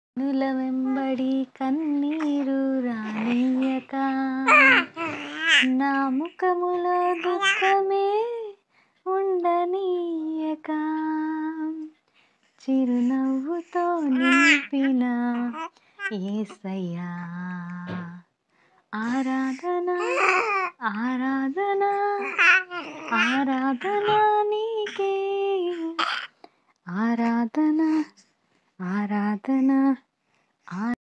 నుల వెంబడి కన్నీరు రానియక నా ముఖములో దుఃఖమే ఉండనీయక చిరునవ్వుతో నింపిన ఏసయ్యా ఆరాధన ఆరాధన ఆరాధన నీకే ఆరాధన ఆరాధన